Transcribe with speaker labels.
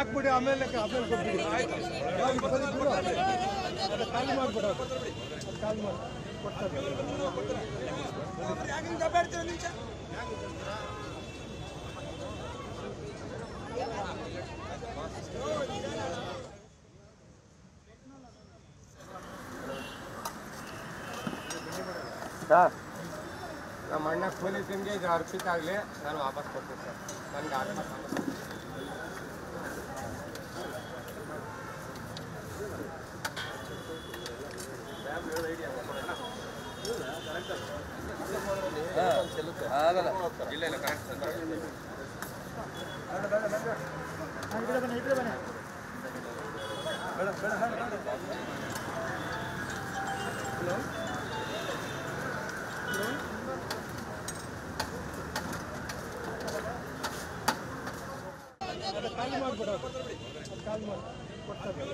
Speaker 1: ಹಾಕ್ಬಿಡಿ ಆಮೇಲೆ ಆಮೇಲೆ ಕೊಟ್ಬಿಡಿ ಇವಾಗ ಇಪ್ಪತ್ತು ಅದು ಖಾಲಿ ಮಾಡಿಬಿಡ ಖಾಲಿ ಮಾಡಿ ಕೊಡ್ತಾರೆ
Speaker 2: ಸರ್ ನಮ್ಮ ಅಣ್ಣ ಪೊಲೀಸರಿಗೆ ಇದು ಅರ್ಪಿತ ಆಗಲಿ ನಾನು ವಾಪಸ್ ಕೊಡ್ತೀನಿ ಸರ್ ನನಗೆ ಆತ್ಮ ಸಮಸ್ಯೆ
Speaker 3: ಆಗಲ್ಲ
Speaker 2: ಇಲ್ಲ ಇಲ್ಲ ಕರೆಕ್ಟ್ ಸರ್
Speaker 1: ಅದು ಖಾಲಿ ಮಾಡಿಬಿಡ ಖಾಲಿ ಮಾಡಿ ಕೊಡ್ತಾರೆ